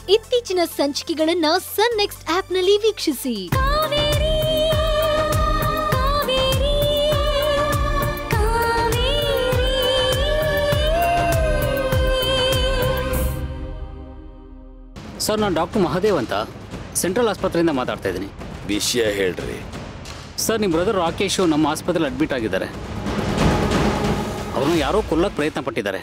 ಇತ್ತೀಚಿನ ಸಂಚಿಕೆಗಳನ್ನ ಸನ್ ನೆಕ್ಸ್ಟ್ ಆಪ್ನಲ್ಲಿ ವೀಕ್ಷಿಸಿ ಸರ್ ನಾನು ಡಾಕ್ಟರ್ ಮಹಾದೇವ್ ಅಂತ ಸೆಂಟ್ರಲ್ ಆಸ್ಪತ್ರೆಯಿಂದ ಮಾತಾಡ್ತಾ ಇದ್ದೀನಿ ವಿಷಯ ಹೇಳ್ರಿ ಸರ್ ನಿಮ್ಮ ಬ್ರದರ್ ರಾಕೇಶು ನಮ್ಮ ಆಸ್ಪತ್ರೆಯಲ್ಲಿ ಅಡ್ಮಿಟ್ ಆಗಿದ್ದಾರೆ ಅವ್ರನ್ನ ಯಾರೋ ಕೊಲ್ಲಕ್ಕೆ ಪ್ರಯತ್ನ ಪಟ್ಟಿದ್ದಾರೆ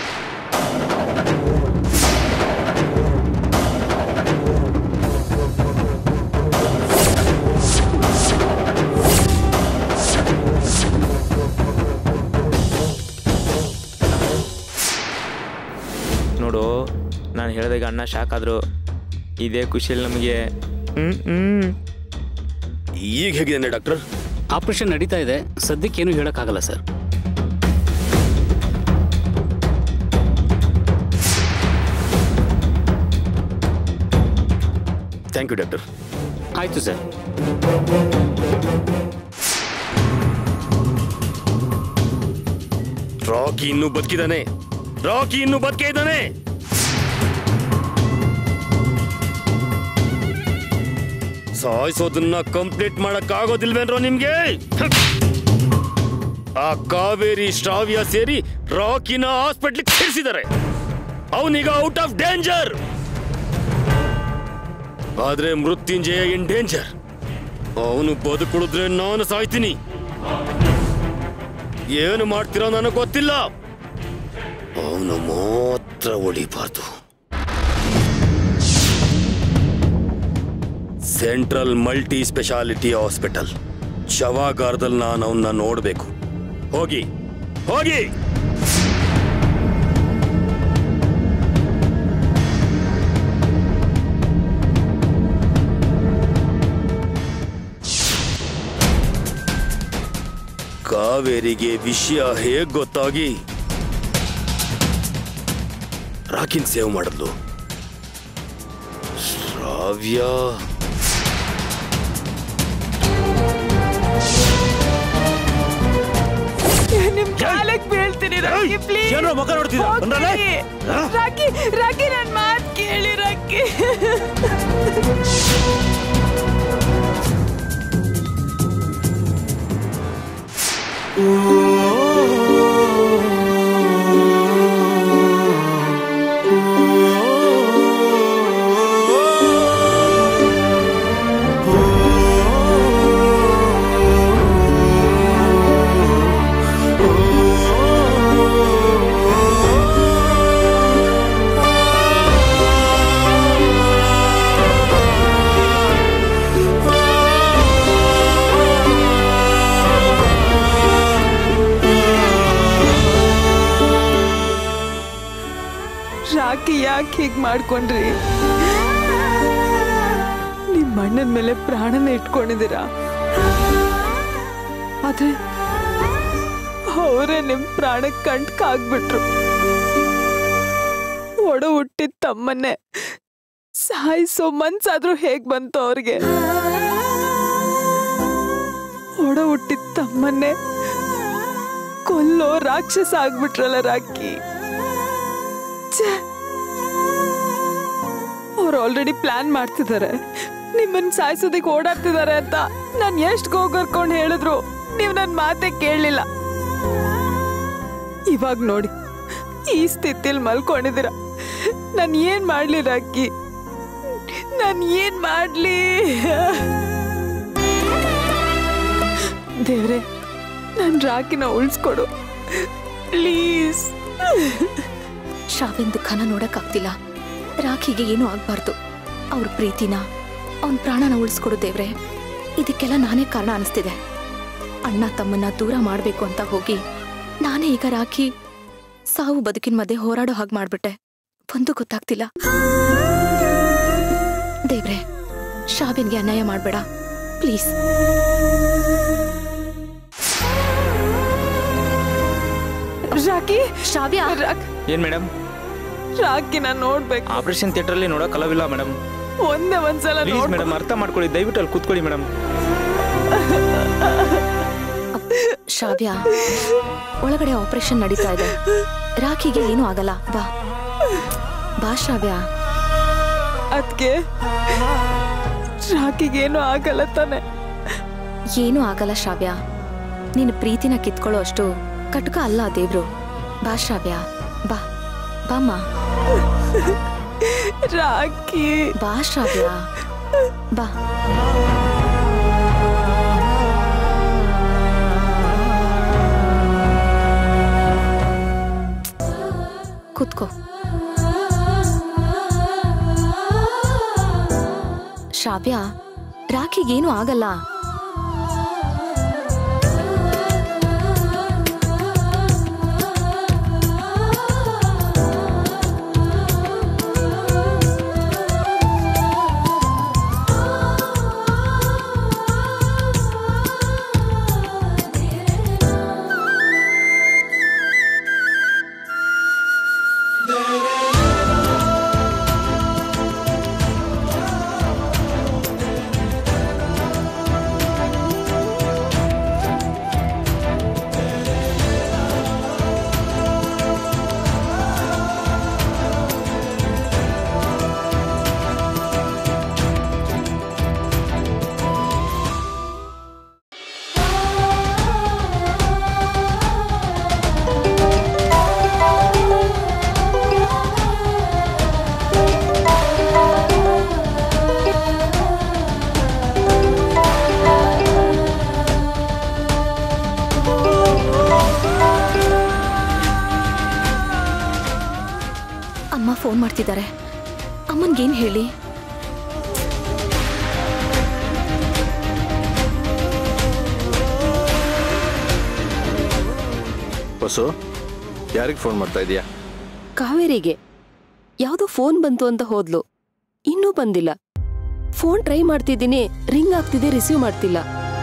ನೋಡು ನಾನು ಹೇಳಿದಾಗ ಅಣ್ಣ ಶಾಕ್ ಆದರು ಇದೇ ಖುಷಿಯಲ್ಲಿ ನಮಗೆ ಹ್ಞೂ ಹ್ಞೂ ಈಗ ಹೇಗಿದ್ದಾನೆ ಡಾಕ್ಟರ್ ಆಪರೇಷನ್ ನಡೀತಾ ಇದೆ ಸದ್ಯಕ್ಕೇನು ಹೇಳೋಕ್ಕಾಗಲ್ಲ ಸರ್ ಥ್ಯಾಂಕ್ ಯು ಡಾಕ್ಟರ್ ಆಯಿತು ಸರ್ ರಾಕಿ ಇನ್ನೂ ಬದುಕಿದಾನೆ ರಾಕಿ ಇನ್ನೂ ಬದುಕೇ ಇದ್ದಾನೆ ಸಾಯಿಸೋದನ್ನ ಕಂಪ್ಲೀಟ್ ಮಾಡಕ್ ಆಗೋದಿಲ್ವೇನ್ರೋ ನಿಮ್ಗೆ ಆ ಕಾವೇರಿ ಶ್ರಾವ್ಯ ಸೇರಿ ರಾಕಿನ ಹಾಸ್ಪಿಟ್ಲಿಗೆ ಸೇರಿಸಿದ್ದಾರೆ ಅವನೀಗ ಔಟ್ ಆಫ್ ಡೇಂಜರ್ ಆದ್ರೆ ಮೃತ್ಯುಂಜಯ ಇನ್ ಡೇಂಜರ್ ಅವನು ಬದುಕುಳಿದ್ರೆ ನಾನು ಸಾಯ್ತೀನಿ ಏನು ಮಾಡ್ತಿರೋ ನನಗೆ ಗೊತ್ತಿಲ್ಲ ಅವನು ಮಾತ್ರ ಉಳಿಬಾರ್ದು ಸೆಂಟ್ರಲ್ ಮಲ್ಟಿ ಸ್ಪೆಷಾಲಿಟಿ ಹಾಸ್ಪಿಟಲ್ ಶವಾಗಾರದಲ್ಲಿ ನಾನು ಅವನ್ನ ನೋಡಬೇಕು ಹೋಗಿ ಹೋಗಿ ಕಾವೇರಿಗೆ ವಿಷಯ ಹೇಗ್ ಗೊತ್ತಾಗಿ ರಾಕಿನ್ ಸೇವ್ ಮಾಡಿದ್ಲು ಶ್ರಾವ್ಯ ನಿಮ್ ಕಾಲಕ್ ಬೀಳ್ತೀನಿ ರಾಕಿ ಪ್ಲೀಸ್ ಏನೋ ಮಗ ನೋಡ್ತಿದ್ದ? ಬಂದ್ರಲ್ಲ? ರಾಕಿ ರಾಕಿ ನನ್ ಮಾತ್ ಕೇಳಿ ರಾಕಿ ರಾಕಿ ಯಾಕೆ ಹೀಗ್ ಮಾಡ್ಕೊಂಡ್ರಿ ನಿಮ್ ಅಣ್ಣನ ಮೇಲೆ ಪ್ರಾಣನ ಇಟ್ಕೊಂಡಿದ್ದೀರಾ ಆದ್ರೆ ಅವರೇ ನಿಮ್ ಪ್ರಾಣಕ್ಕೆ ಕಂಟ್ಕಾಗ್ಬಿಟ್ರು ಒಡ ಹುಟ್ಟಿದ ತಮ್ಮನ್ನೇ ಸಾಯಿಸೋ ಮನ್ಸಾದ್ರೂ ಹೇಗ್ ಬಂತು ಅವ್ರಿಗೆ ಒಡ ಹುಟ್ಟಿದ ತಮ್ಮನ್ನೇ ಕೊಲ್ಲೋ ರಾಕ್ಷಸ ಆಗ್ಬಿಟ್ರಲ್ಲ ರಾಕಿ ಅವ್ರು ಆಲ್ರೆಡಿ ಪ್ಲಾನ್ ಮಾಡ್ತಿದ್ದಾರೆ ನಿಮ್ಮನ್ನ ಸಾಯಿಸೋದಕ್ಕೆ ಓಡಾಡ್ತಿದ್ದಾರೆ ಅಂತ ನಾನು ಎಷ್ಟು ಗೋಗರ್ಕೊಂಡು ಹೇಳಿದ್ರು ನೀವು ನನ್ನ ಮಾತೆ ಕೇಳಲಿಲ್ಲ ಇವಾಗ ನೋಡಿ ಈ ಸ್ಥಿತಿಲಿ ಮಲ್ಕೊಂಡಿದ್ದೀರ ನಾನು ಏನ್ ಮಾಡ್ಲಿ ರಾಕಿ ನಾನು ಏನ್ ಮಾಡ್ಲಿ ದೇವ್ರೆ ನನ್ ರಾಕಿನ ಉಳಿಸ್ಕೊಡು ಪ್ಲೀಸ್ ಶಾವಿನ್ ದುಃಖನ ನೋಡಕ್ಕಾಗ್ತಿಲ್ಲ ರಾಖಿಗೆ ಏನೂ ಆಗ್ಬಾರ್ದು ಅವ್ರ ಪ್ರೀತಿನ ಅವನ್ ಪ್ರಾಣನ ಉಳಿಸ್ಕೊಡು ದೇವ್ರೆ ಇದಕ್ಕೆಲ್ಲ ನಾನೇ ಕಾರಣ ಅನಿಸ್ತಿದೆ ಅಣ್ಣ ತಮ್ಮನ್ನ ದೂರ ಮಾಡ್ಬೇಕು ಅಂತ ಹೋಗಿ ನಾನೇ ಈಗ ರಾಖಿ ಸಾವು ಬದುಕಿನ ಮಧ್ಯೆ ಹೋರಾಡೋ ಹಾಗೆ ಮಾಡ್ಬಿಟ್ಟೆ ಒಂದು ಗೊತ್ತಾಗ್ತಿಲ್ಲ ದೇವ್ರೆ ಶಾವಿನ್ಗೆ ಅನ್ಯಾಯ ಮಾಡ್ಬೇಡ ಪ್ಲೀಸ್ ರಾಕಿ ಶಾವ್ಯ ರಾಕ್ ಏನು ಮೇಡಮ್ ರಾಕಿನ ನೋಡ್ಬೇಕು ಆಪರೇಷನ್ ಥಿಯೇಟ್ರಲ್ಲಿ ನೋಡೋಕ್ಕಲ್ಲವಿಲ್ಲ ಮೇಡಮ್ ಒಂದೇ ಒಂದ್ಸಲ ಪ್ಲೀಸ್ ನೋಡ್ಬೇಕು ಮೇಡಮ್ ಅರ್ಥ ಮಾಡ್ಕೊಳ್ಳಿ ದಯವಿಟ್ಟು ಅಲ್ಲಿ ಕೂತ್ಕೊಳ್ಳಿ ಮೇಡಮ್ ಶಾವ್ಯ ಒಳಗಡೆ ಆಪರೇಷನ್ ನಡೀತಾ ಇದೆ ರಾಖಿಗೆ ಏನೂ ಆಗಲ್ಲ ಬಾ ಬಾ ಶ್ರಾವ್ಯ ಅದಕ್ಕೆ ರಾಕಿಗೇನು ಆಗಲ್ಲ ತಾನೆ ಏನೂ ಆಗಲ್ಲ ಶ್ರಾವ್ಯ ನಿನ್ನ ಪ್ರೀತಿನ ಕಿತ್ಕೊಳ್ಳೋ ಅಷ್ಟು ಕಟುಕ ಅಲ್ಲ ಆ ದೇವ್ರು ಬಾ ಶ್ರಾವ್ಯ ಬಾ ಬಾಮ್ಮ ರಾಕಿ ಬಾ ಶ್ರಾವ್ಯ ಬಾ ಕೂತ್ಕೋ ಶ್ರಾವ್ಯ ರಾಖಿಗೇನು ಆಗಲ್ಲ ಅಮ್ಮ ಫೋನ್ ಮಾಡ್ತಿದ್ದಾರೆ ಅಮ್ಮನ್ಗೇನ್ ಹೇಳಿ ಬಸ್ಸು ಯಾರಿಗೆ ಫೋನ್ ಮಾಡ್ತಾ ಇದೀಯಾ ಕಾವೇರಿಗೆ ಯಾವುದೋ ಫೋನ್ ಬಂತು ಅಂತ ಹೋದ್ಲು ಇನ್ನೂ ಬಂದಿಲ್ಲ ಫೋನ್ ಟ್ರೈ ಮಾಡ್ತಿದ್ದೀನಿ ರಿಂಗ್ ಆಗ್ತಿದೆ ರಿಸೀವ್ ಮಾಡ್ತಿಲ್ಲ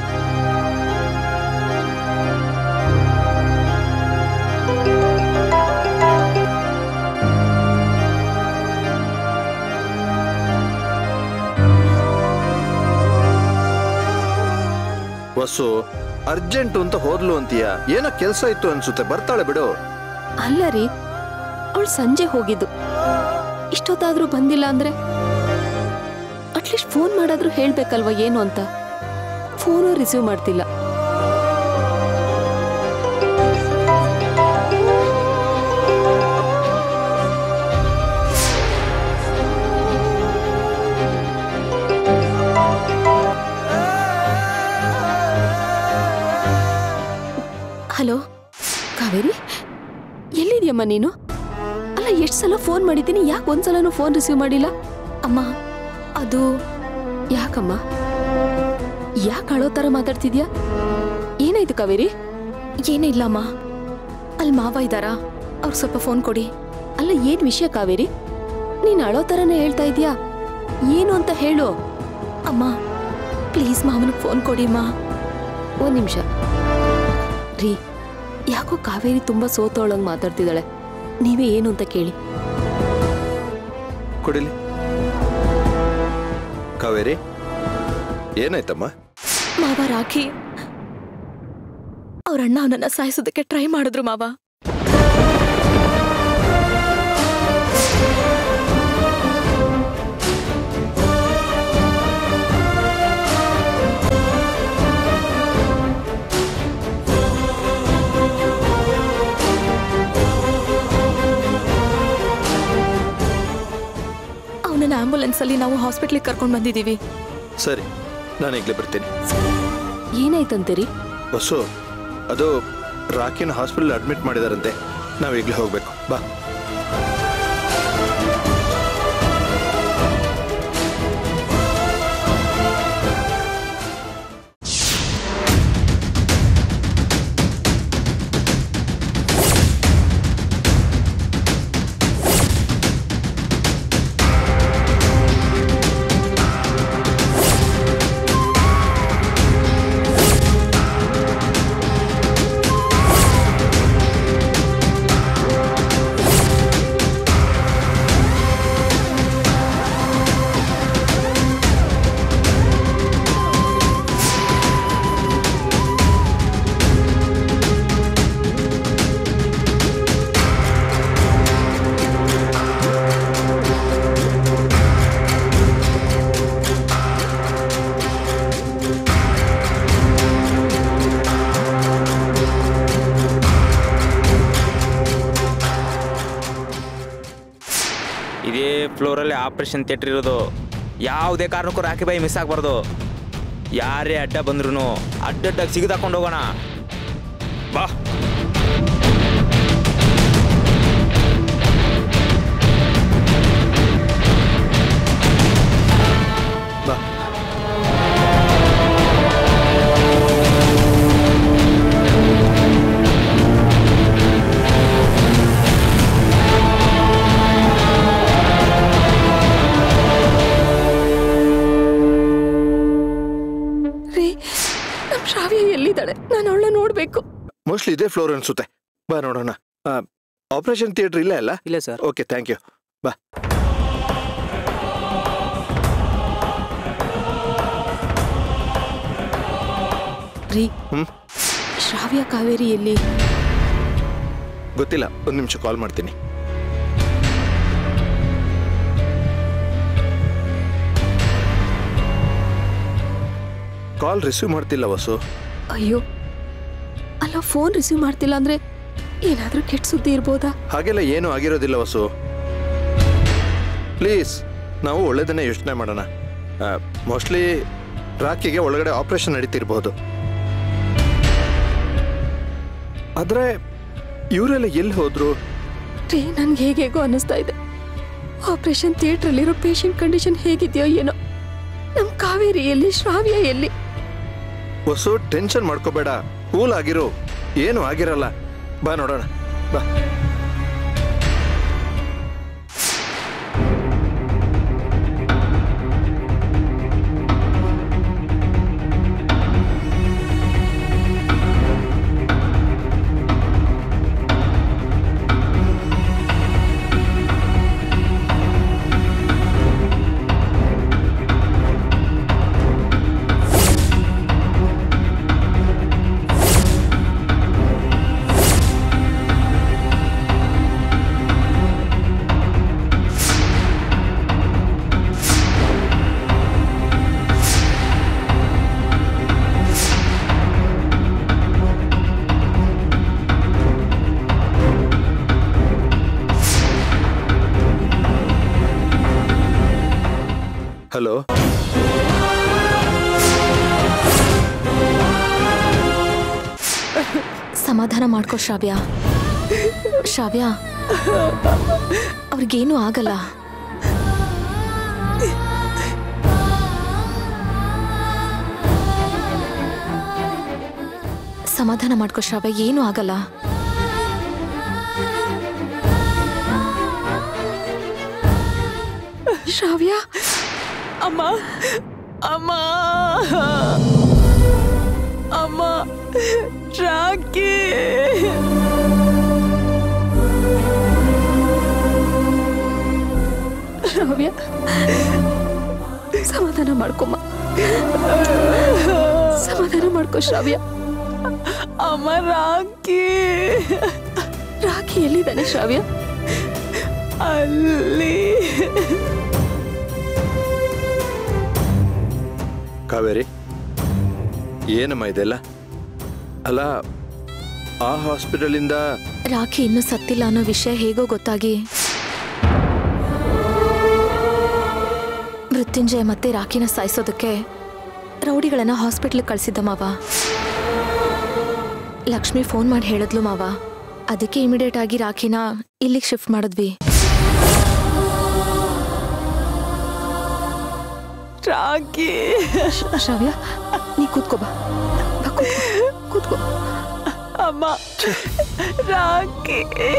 ಬಸ್ಸು ಅರ್ಜೆಂಟು ಅಂತ ಹೋದ್ಲು ಅಂತೀಯ ಏನೋ ಕೆಲಸ ಇತ್ತು ಅನ್ಸುತ್ತೆ ಬರ್ತಾಳೆ ಬಿಡು ಅಲ್ಲ ರೀ ಅವಳು ಸಂಜೆ ಹೋಗಿದ್ದು ಇಷ್ಟೊತ್ತಾದ್ರೂ ಬಂದಿಲ್ಲ ಅಂದ್ರೆ ಅಟ್ಲೀಸ್ಟ್ ಫೋನ್ ಮಾಡಾದ್ರೂ ಹೇಳ್ಬೇಕಲ್ವಾ ಏನು ಅಂತ ಫೋನು ರಿಸೀವ್ ಮಾಡ್ತಿಲ್ಲ ಹಲೋ ಕಾವೇರಿ ಎಲ್ಲಿದ್ಯಮ್ಮ ನೀನು ಅಲ್ಲ ಎಷ್ಟು ಸಲ ಫೋನ್ ಮಾಡಿದ್ದೀನಿ ಯಾಕೆ ಒಂದ್ಸಲನೂ ಫೋನ್ ರಿಸೀವ್ ಮಾಡಿಲ್ಲ ಅಮ್ಮ ಅದು ಯಾಕಮ್ಮ ಯಾಕೆ ಅಳೋ ಥರ ಮಾತಾಡ್ತಿದ್ಯಾ ಏನಾಯ್ತು ಕಾವೇರಿ ಏನೇ ಇಲ್ಲ ಅಮ್ಮ ಅಲ್ಲಿ ಮಾವ ಇದ್ದಾರಾ ಅವ್ರಿಗೆ ಸ್ವಲ್ಪ ಫೋನ್ ಕೊಡಿ ಅಲ್ಲ ಏನ್ ವಿಷಯ ಕಾವೇರಿ ನೀನ್ ಅಳೋ ಥರನೇ ಹೇಳ್ತಾ ಇದ್ಯಾ ಏನು ಅಂತ ಹೇಳು ಅಮ್ಮ ಪ್ಲೀಸ್ ಮಾವನಿಗೆ ಫೋನ್ ಕೊಡಿ ಅಮ್ಮ ಒಂದ್ ನಿಮಿಷ ರೀ ಯಾಕೋ ಕಾವೇರಿ ತುಂಬಾ ಸೋತೋಳಂಗ್ ಮಾತಾಡ್ತಿದ್ದಾಳೆ ನೀವೇ ಏನು ಅಂತ ಕೇಳಿ ಕೊಡಿಲಿ ಕಾವೇರಿ ಏನಾಯ್ತಮ್ಮ ಮಾವ ರಾಖಿ ಅವ್ರ ಅಣ್ಣ ಅವನನ್ನ ಸಾಯಿಸೋದಕ್ಕೆ ಟ್ರೈ ಮಾಡಿದ್ರು ಮಾವ ಅವನನ್ನ ಆಂಬುಲೆನ್ಸ್ ಅಲ್ಲಿ ನಾವು ಹಾಸ್ಪಿಟ್ಲಿಗೆ ಕರ್ಕೊಂಡು ಬಂದಿದ್ದೀವಿ ಸರಿ ನಾನು ಈಗಲೇ ಬರ್ತೀನಿ ಏನಾಯ್ತಂತೀರಿ ಬಸ್ಸು ಅದು ರಾಕಿನ ಹಾಸ್ಪಿಟಲ್ ಅಡ್ಮಿಟ್ ಮಾಡಿದಾರಂತೆ ನಾವು ಈಗಲೇ ಹೋಗ್ಬೇಕು ಬಾ ಒಳಗಡೆ ಆಪರೇಷನ್ ಥಿಯೇಟ್ರ್ ಇರೋದು ಯಾವುದೇ ಕಾರಣಕ್ಕೂ ರಾಖಿ ಬಾಯಿ ಮಿಸ್ ಆಗಬಾರ್ದು ಯಾರೇ ಅಡ್ಡ ಬಂದ್ರು ಅಡ್ಡಡ್ಡಾಗಿ ಸಿಗದಾಕೊಂಡು ಹೋಗೋಣ ಬಾ ಬಾ ರೀ ನಮ್ ಶ್ರಾವ್ಯ ಎಲ್ಲಿದ್ದಾಳೆ ನಾನು ಅವಳ ನೋಡ್ಬೇಕು ಮೋಸ್ಟ್ಲಿ ಇದೇ ಫ್ಲೋರ್ ಅನ್ಸುತ್ತೆ ಬಾ ನೋಡೋಣ ಆಪರೇಷನ್ ಥಿಯೇಟರ್ ಇಲ್ಲ ಅಲ್ಲ ಇಲ್ಲ ಸರ್ ಓಕೆ ಥ್ಯಾಂಕ್ ಯು ಬಾ ರೀ ಹ್ಮ್ ಶ್ರಾವ್ಯ ಕಾವೇರಿ ಎಲ್ಲಿ ಗೊತ್ತಿಲ್ಲ ಒಂದು ನಿಮಿಷ ಕಾಲ್ ಮಾಡ್ತೀನಿ ಕಾಲ್ ರಿಸೀವ್ ಮಾಡ್ತಿಲ್ಲ ವಸು ಅಯ್ಯೋ ಅಲ್ಲ ಫೋನ್ ರಿಸೀವ್ ಮಾಡ್ತಿಲ್ಲ ಅಂದ್ರೆ ಏನಾದ್ರೂ ಕೆಟ್ಟ ಸುದ್ದಿ ಇರ್ಬೋದಾ ಹಾಗೆಲ್ಲ ಏನೂ ಆಗಿರೋದಿಲ್ಲ ವಸು ಪ್ಲೀಸ್ ನಾವು ಒಳ್ಳೇದನ್ನೇ ಯೋಚನೆ ಮಾಡೋಣ ಮೋಸ್ಟ್ಲಿ ರಾಕಿಗೆ ಒಳಗಡೆ ಆಪರೇಷನ್ ನಡೀತಿರ್ಬೋದು ಆದ್ರೆ ಇವರೆಲ್ಲ ಎಲ್ಲಿ ಹೋದ್ರು ರೀ ನನ್ಗೆ ಹೇಗೆ ಹೇಗೋ ಅನ್ನಿಸ್ತಾ ಇದೆ ಆಪರೇಷನ್ ಥಿಯೇಟರ್ ಅಲ್ಲಿರೋ ಪೇಷಂಟ್ ಕಂಡೀಷನ್ ಹೇಗಿದೆಯೋ ಏನೋ ನಮ್ ಕಾವೇರಿ ಎಲ್ಲಿ ಶ್ರಾವ್ಯ ಎಲ್ಲಿ ಹೊಸ ಟೆನ್ಷನ್ ಮಾಡ್ಕೋಬೇಡ ಕೂಲ್ ಆಗಿರು ಏನು ಆಗಿರಲ್ಲ ಬಾ ನೋಡೋಣ ಬಾ ಹಲೋ ಸಮಾಧಾನ ಮಾಡ್ಕೋ ಶ್ರಾವ್ಯ ಶ್ರಾವ್ಯ ಅವ್ರಿಗೇನು ಆಗಲ್ಲ ಸಮಾಧಾನ ಮಾಡ್ಕೋ ಶ್ರಾವ್ಯ ಏನು ಆಗಲ್ಲ ಶ್ರಾವ್ಯ ಅಮ್ಮ ಅಮ್ಮ ಅಮ್ಮ ರಾಕಿ ಶ್ರಾವ್ಯ ಸಮಾಧಾನ ಮಾಡ್ಕೊಮ್ಮ ಸಮಾಧಾನ ಮಾಡ್ಕೋ ಶ್ರಾವ್ಯ ಅಮ್ಮ ರಾಕಿ ರಾಖಿ ಎಲ್ಲಿದ್ದಾನೆ ಶ್ರಾವ್ಯ ಅಲ್ಲಿ ಕಾವೇರಿ ಏನಮ್ಮ ಇದೆಲ್ಲ ಅಲ್ಲ ಆ ಹಾಸ್ಪಿಟಲಿಂದ ರಾಖಿ ಇನ್ನೂ ಸತ್ತಿಲ್ಲ ಅನ್ನೋ ವಿಷಯ ಹೇಗೋ ಗೊತ್ತಾಗಿ ಮೃತ್ಯುಂಜಯ ಮತ್ತೆ ರಾಖಿನ ಸಾಯಿಸೋದಕ್ಕೆ ರೌಡಿಗಳನ್ನ ಹಾಸ್ಪಿಟ್ಲಿಗೆ ಕಳ್ಸಿದ್ದ ಮಾವ ಲಕ್ಷ್ಮಿ ಫೋನ್ ಮಾಡಿ ಹೇಳಿದ್ಲು ಮಾವ ಅದಕ್ಕೆ ಇಮಿಡಿಯೇಟ್ ಆಗಿ ರಾಖಿನ ಇಲ್ಲಿಗೆ ಶಿಫ್ಟ್ ಮಾಡಿದ್ವಿ ರಾಕಿ ಶ್ರಾವ್ಯ ನೀ ಕೂತ್ಕೋ ಬಾ ಬಾ, ಕೂತ್ಕೋ ಕೂತ್ಕೋ ಅಮ್ಮ ರಾಕಿ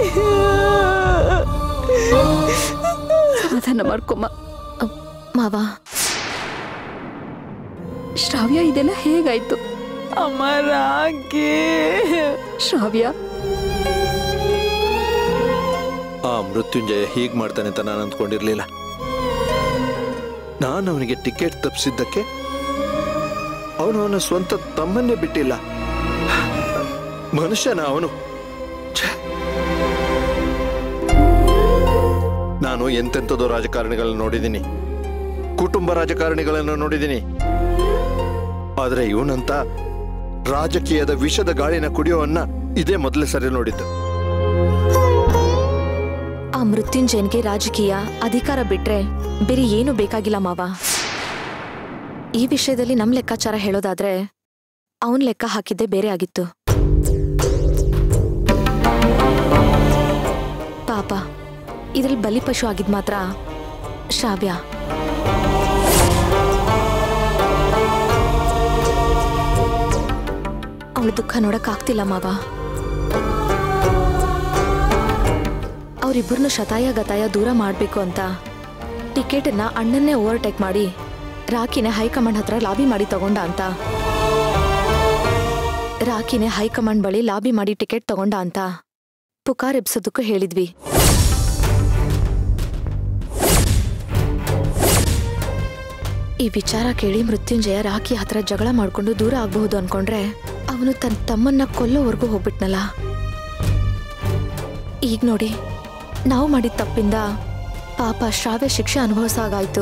ಸಮಾಧಾನ ಮಾಡ್ಕೊಮ್ಮ ಅ, ಮಾವ ಶ್ರಾವ್ಯ ಇದೆಲ್ಲ ಹೇಗಾಯ್ತು ಅಮ್ಮ ರಾಕಿ ಶ್ರಾವ್ಯ ಆ ಮೃತ್ಯುಂಜಯ ಹೀಗ್ ಮಾಡ್ತಾನೆ ಅಂತ ನಾನು ಅಂದ್ಕೊಂಡಿರ್ಲಿಲ್ಲ ನಾನು ಅವನಿಗೆ ಟಿಕೆಟ್ ತಪ್ಪಿಸಿದ್ದಕ್ಕೆ ಅವನು ಅವನ ಸ್ವಂತ ತಮ್ಮನ್ನೇ ಬಿಟ್ಟಿಲ್ಲ ಮನುಷ್ಯನ ಅವನು ಛೆ! ನಾನು ಎಂತೆಂಥದೋ ರಾಜಕಾರಣಿಗಳನ್ನ ನೋಡಿದ್ದೀನಿ ಕುಟುಂಬ ರಾಜಕಾರಣಿಗಳನ್ನ ನೋಡಿದ್ದೀನಿ ಆದ್ರೆ ಇವನಂತ ರಾಜಕೀಯದ ವಿಷದ ಗಾಳಿನ ಕುಡಿಯೋವನ್ನ ಇದೇ ಮೊದಲೇ ಸರಿ ನೋಡಿದ್ದು ಆ ಮೃತ್ಯುಂಜಯನ್ಗೆ ರಾಜಕೀಯ ಅಧಿಕಾರ ಬಿಟ್ರೆ ಬೇರೆ ಏನು ಬೇಕಾಗಿಲ್ಲ ಮಾವ ಈ ವಿಷಯದಲ್ಲಿ ನಮ್ ಲೆಕ್ಕಾಚಾರ ಹೇಳೋದಾದ್ರೆ ಅವನ್ ಲೆಕ್ಕ ಹಾಕಿದ್ದೆ ಬೇರೆ ಆಗಿತ್ತು ಪಾಪ ಇದ್ರಲ್ಲಿ ಬಲಿಪಶು ಆಗಿದ್ ಮಾತ್ರ ಶ್ರಾವ್ಯ ಅವಳ ದುಃಖ ನೋಡಕ್ ಆಗ್ತಿಲ್ಲ ಮಾವ ಅವರಿಬ್ಬರನ್ನು ಶತಾಯ ಗತಾಯ ದೂರ ಮಾಡಬೇಕು ಅಂತ ಟಿಕೆಟನ್ನ ಅಣ್ಣನ್ನೇ ಓವರ್ಟೇಕ್ ಮಾಡಿ ರಾಕಿನೇ ಹೈಕಮಾಂಡ್ ಹತ್ರ ಲಾಬಿ ಮಾಡಿ ತಗೊಂಡ ಅಂತ ರಾಕಿನೇ ಹೈಕಮಾಂಡ್ ಬಳಿ ಲಾಬಿ ಮಾಡಿ ಟಿಕೆಟ್ ತಗೊಂಡ ಅಂತ ಪುಕಾರ್ ಎಬ್ಸೋದಕ್ಕೂ ಹೇಳಿದ್ವಿ ಈ ವಿಚಾರ ಕೇಳಿ ಮೃತ್ಯುಂಜಯ ರಾಕಿ ಹತ್ರ ಜಗಳ ಮಾಡ್ಕೊಂಡು ದೂರ ಆಗಬಹುದು ಅನ್ಕೊಂಡ್ರೆ ಅವನು ತನ್ನ ತಮ್ಮನ್ನ ಕೊಲ್ಲೋವರೆಗೂ ಹೋಗ್ಬಿಟ್ನಲ್ಲ ಈಗ ನೋಡಿ ನಾವು ಮಾಡಿದ ತಪ್ಪಿಂದ ಪಾಪ ಶ್ರಾವ್ಯ ಶಿಕ್ಷೆ ಅನುಭವಿಸಾಗಾಯ್ತು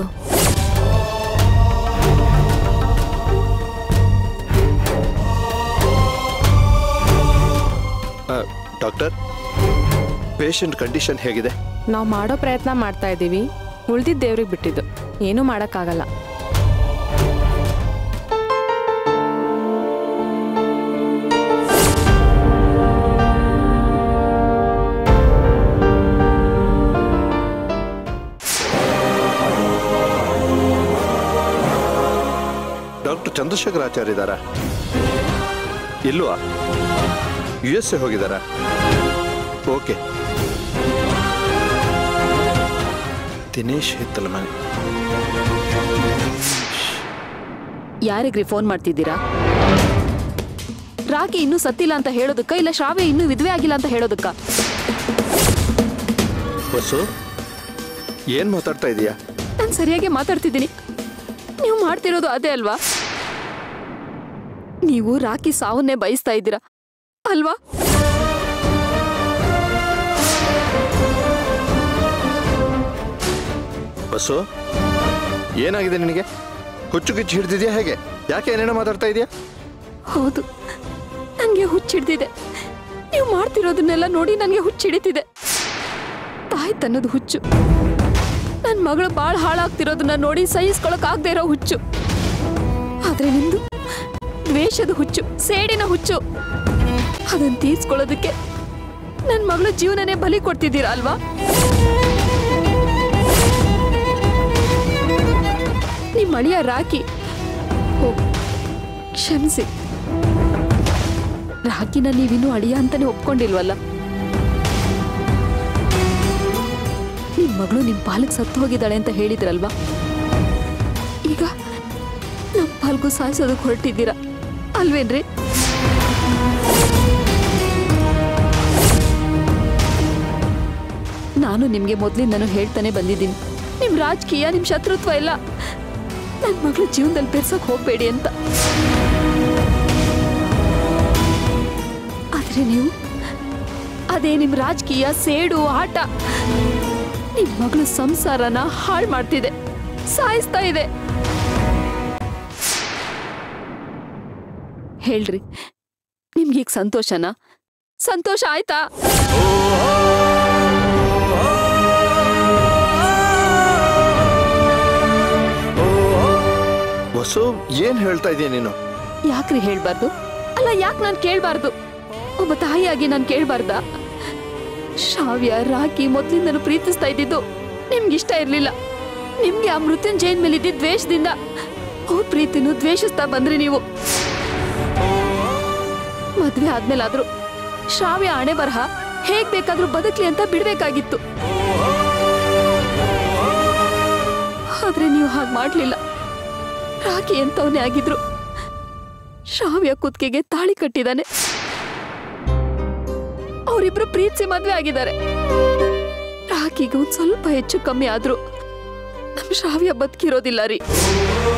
ಡಾಕ್ಟರ್ ಪೇಷಂಟ್ ಕಂಡೀಷನ್ ಹೇಗಿದೆ ನಾವು ಮಾಡೋ ಪ್ರಯತ್ನ ಮಾಡ್ತಾ ಇದ್ದೀವಿ ಉಳ್ದಿದ್ದ ದೇವ್ರಿಗೆ ಬಿಟ್ಟಿದ್ದು ಏನೂ ಮಾಡೋಕ್ಕಾಗಲ್ಲ ಡಾಕ್ಟರ್ ಚಂದ್ರಶೇಖರ್ ಆಚಾರ್ಯ ಇದ್ದಾರಾ ಇಲ್ವಾ ಯು ಎಸ್ ಎ ಹೋಗಿದ್ದಾರಾ ಓಕೆ ದಿನೇಶ್ ಹಿತ್ತಲ ಮನೆ ಯಾರಿಗ್ರಿ ಫೋನ್ ಮಾಡ್ತಿದ್ದೀರಾ ರಾಕಿ ಇನ್ನೂ ಸತ್ತಿಲ್ಲ ಅಂತ ಹೇಳೋದಕ್ಕ ಇಲ್ಲ ಶ್ರಾವ್ಯ ಇನ್ನೂ ವಿಧವೆ ಆಗಿಲ್ಲ ಅಂತ ಹೇಳೋದಕ್ಕ ಬಸ್ಸು ಏನ್ ಮಾತಾಡ್ತಾ ಇದೀಯಾ ನಾನು ಸರಿಯಾಗಿ ಮಾತಾಡ್ತಿದ್ದೀನಿ ನೀವು ಮಾಡ್ತಿರೋದು ಅದೇ ಅಲ್ವಾ ನೀವು ರಾಕಿ ಸಾವನ್ನೇ ಬಯಸ್ತಾ ಇದ್ದೀರಾ ಅಲ್ವಾ ಬಸ್ಸು ಏನಾಗಿದೆ ನಿನಗೆ ಹುಚ್ಚು ಕಿಚ್ಚು ಹಿಡ್ದಿದ್ಯಾ ಹೇಗೆ ಯಾಕೆ ಏನೇನೋ ಮಾತಾಡ್ತಾ ಇದೀಯಾ ಹೌದು ನನಗೆ ಹುಚ್ಚಿಡ್ದಿದೆ ನೀವು ಮಾಡ್ತಿರೋದನ್ನೆಲ್ಲ ನೋಡಿ ನನಗೆ ಹುಚ್ಚಿಡಿತಿದೆ ತಾಯಿ ತನ್ನದು ಹುಚ್ಚು ನನ್ನ ಮಗಳು ಬಾಳ್ ಹಾಳಾಗ್ತಿರೋದನ್ನ ನೋಡಿ ಸಹಿಸ್ಕೊಳಕ್ ಆಗದೆ ಇರೋ ಹುಚ್ಚು ಆದ್ರೆ ನಿಮ್ದು ದ್ವೇಷದ ಹುಚ್ಚು ಸೇಡಿನ ಹುಚ್ಚು ಅದನ್ನ ತೀರ್ಸ್ಕೊಳ್ಳೋದಕ್ಕೆ ನನ್ನ ಮಗಳು ಜೀವನನೇ ಬಲಿ ಕೊಡ್ತಿದ್ದೀರಾ ಅಲ್ವಾ ನಿಮ್ಮ ಅಳಿಯ ರಾಕಿ ಓ ಕ್ಷಮಿಸಿ ರಾಕಿನ ನೀವಿನ್ನೂ ಅಳಿಯ ಅಂತಾನೆ ಒಪ್ಕೊಂಡಿಲ್ವಲ್ಲ ನಿಮ್ ಮಗಳು ನಿಮ್ ಪಾಲಕ್ ಸತ್ತು ಹೋಗಿದ್ದಾಳೆ ಅಂತ ಹೇಳಿದ್ರಲ್ವಾ ಈಗ ನಮ್ ಪಾಲ್ಗೂ ಸಾಯಿಸೋದಕ್ಕೆ ಹೊರಟಿದ್ದೀರಾ ಅಲ್ವೇನ್ರಿ ನಾನು ನಿಮ್ಗೆ ಮೊದ್ಲಿಂದನೂ ಹೇಳ್ತಾನೆ ಬಂದಿದ್ದೀನಿ ನಿಮ್ ರಾಜಕೀಯ ನಿಮ್ ಶತ್ರುತ್ವ ಎಲ್ಲ ನನ್ ಮಗಳು ಜೀವನದಲ್ಲಿ ಬೆರ್ಸಕ್ ಹೋಗ್ಬೇಡಿ ಅಂತ ಆದ್ರೆ ನೀವು ಅದೇ ನಿಮ್ ರಾಜಕೀಯ ಸೇಡು ಆಟ ನಿಮ್ ಮಗಳು ಸಂಸಾರನ ಹಾಳು ಮಾಡ್ತಿದೆ ಸಾಯಿಸ್ತಾ ಇದೆ ಹೇಳ್ರಿ ನಿಮ್ಗೀಗ ಸಂತೋಷನಾ ಸಂತೋಷ ಆಯ್ತಾ ಬಸ್ಸು ಏನ್ ಹೇಳ್ತಾ ಇದೀಯ ನೀನು ಯಾಕ್ರಿ ಹೇಳ್ಬಾರ್ದು ಅಲ್ಲ ಯಾಕೆ ನಾನು ಕೇಳ್ಬಾರ್ದು ಒಬ್ಬ ತಾಯಿಯಾಗಿ ನಾನು ಕೇಳ್ಬಾರ್ದಾ ಶ್ರಾವ್ಯ ರಾಕಿ ಮೊದ್ಲಿಂದನೂ ಪ್ರೀತಿಸ್ತಾ ಇದ್ದಿದ್ದು ನಿಮ್ಗೆ ಇಷ್ಟ ಇರ್ಲಿಲ್ಲ ನಿಮ್ಗೆ ಆ ಮೃತ್ಯುಂಜಯನ್ ಮೇಲೆ ಇದ್ದಿದ್ದ ದ್ವೇಷದಿಂದ ಅವ್ರ ಪ್ರೀತಿನೂ ದ್ವೇಷಿಸ್ತಾ ಬಂದ್ರಿ ನೀವು ಮದ್ವೆ ಆದ್ಮೇಲಾದ್ರೂ ಶ್ರಾವ್ಯ ಹಣೆ ಬರಹ ಹೇಗ್ ಬೇಕಾದ್ರೂ ಬದುಕ್ಲಿ ಅಂತ ಬಿಡ್ಬೇಕಾಗಿತ್ತು ಆದ್ರೆ ನೀವು ಹಾಗೆ ಮಾಡ್ಲಿಲ್ಲ ರಾಕಿ ಎಂತವನೇ ಆಗಿದ್ರು ಶ್ರಾವ್ಯ ಕುತ್ತಿಗೆಗೆ ತಾಳಿ ಕಟ್ಟಿದಾನೆ ಅವರಿಬ್ರು ಪ್ರೀತಿಸಿ ಮದ್ವೆ ಆಗಿದ್ದಾರೆ ರಾಕಿಗೆ ಒಂದ್ ಸ್ವಲ್ಪ ಹೆಚ್ಚು ಕಮ್ಮಿ ಆದ್ರೂ ನಮ್ ಶ್ರಾವ್ಯ ಬದುಕಿರೋದಿಲ್ಲ ರೀ